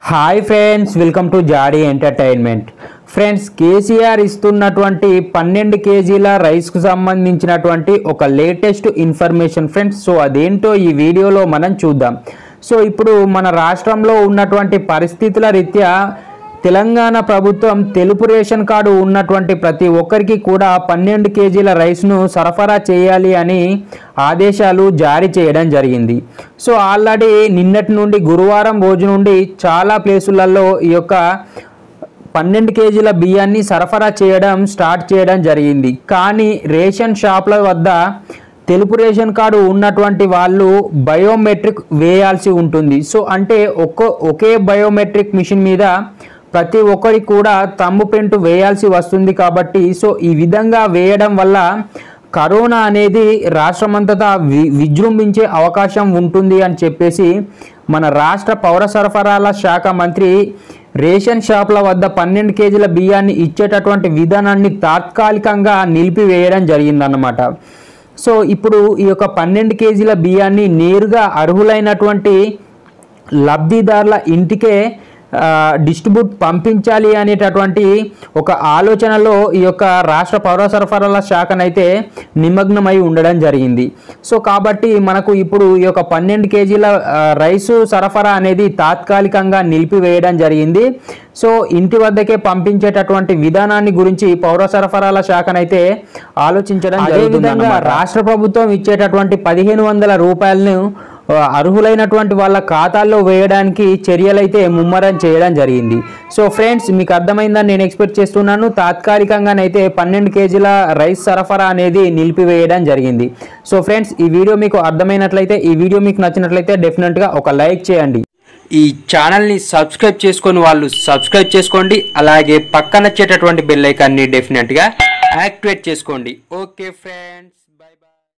hi friends welcome to Jaadi entertainment friends KCR ఇస్తున్నటువంటి పన్నెండు కేజీల రైస్కు సంబంధించినటువంటి ఒక లేటెస్ట్ ఇన్ఫర్మేషన్ ఫ్రెండ్స్ సో అదేంటో ఈ వీడియోలో మనం చూద్దాం సో ఇప్పుడు మన రాష్ట్రంలో ఉన్నటువంటి పరిస్థితుల రీత్యా తెలంగాణ ప్రభుత్వం తెలుపు రేషన్ కార్డు ఉన్నటువంటి ప్రతి ఒక్కరికి కూడా పన్నెండు కేజీల రైస్ను సరఫరా చేయాలి అని ఆదేశాలు జారీ చేయడం జరిగింది సో ఆల్రెడీ నిన్నటి నుండి గురువారం రోజు నుండి చాలా ప్లేసులలో ఈ యొక్క పన్నెండు కేజీల బియ్యాన్ని సరఫరా చేయడం స్టార్ట్ చేయడం జరిగింది కానీ రేషన్ షాప్ల వద్ద తెలుపు రేషన్ కార్డు ఉన్నటువంటి వాళ్ళు బయోమెట్రిక్ వేయాల్సి ఉంటుంది సో అంటే ఒక్కో ఒకే బయోమెట్రిక్ మిషన్ మీద ప్రతి ఒక్కరికి కూడా తమ్ము పెంటు వేయాల్సి వస్తుంది కాబట్టి సో ఈ విధంగా వేయడం వల్ల కరోనా అనేది రాష్ట్రమంతటా వి విజృంభించే అవకాశం ఉంటుంది అని చెప్పేసి మన రాష్ట్ర పౌర సరఫరాల శాఖ మంత్రి రేషన్ షాప్ల వద్ద పన్నెండు కేజీల బియ్యాన్ని ఇచ్చేటటువంటి విధానాన్ని తాత్కాలికంగా నిలిపివేయడం జరిగిందన్నమాట సో ఇప్పుడు ఈ యొక్క పన్నెండు కేజీల బియ్యాన్ని నేరుగా అర్హులైనటువంటి లబ్ధిదారుల ఇంటికే డిస్ట్రిబ్యూట్ పంపించాలి అనేటటువంటి ఒక ఆలోచనలో ఈ యొక్క రాష్ట్ర పౌర సరఫరాల శాఖనైతే నిమగ్నమై ఉండడం జరిగింది సో కాబట్టి మనకు ఇప్పుడు ఈ యొక్క పన్నెండు కేజీల ఆ, రైసు సరఫరా అనేది తాత్కాలికంగా నిలిపివేయడం జరిగింది సో ఇంటి వద్దకే పంపించేటటువంటి విధానాన్ని గురించి పౌర సరఫరాల శాఖనైతే ఆలోచించడం జరుగుతుంది రాష్ట్ర ప్రభుత్వం ఇచ్చేటటువంటి పదిహేను వందల రూపాయలను ఆ, అర్హులైనటువంటి వాళ్ళ ఖాతాల్లో వేయడానికి చర్యలైతే ముమ్మరం చేయడం జరిగింది సో ఫ్రెండ్స్ మీకు అర్థమైందని నేను ఎక్స్పెక్ట్ చేస్తున్నాను తాత్కాలికంగానైతే పన్నెండు కేజీల రైస్ సరఫరా అనేది నిలిపివేయడం జరిగింది సో ఫ్రెండ్స్ ఈ వీడియో మీకు అర్థమైనట్లయితే ఈ వీడియో మీకు నచ్చినట్లయితే డెఫినెట్గా ఒక లైక్ చేయండి ఈ ఛానల్ని సబ్స్క్రైబ్ చేసుకొని వాళ్ళు సబ్స్క్రైబ్ చేసుకోండి అలాగే పక్కన వచ్చేటటువంటి బెల్ ఐకాన్ని డెఫినెట్గా యాక్టివేట్ చేసుకోండి ఓకే ఫ్రెండ్స్ బై బాయ్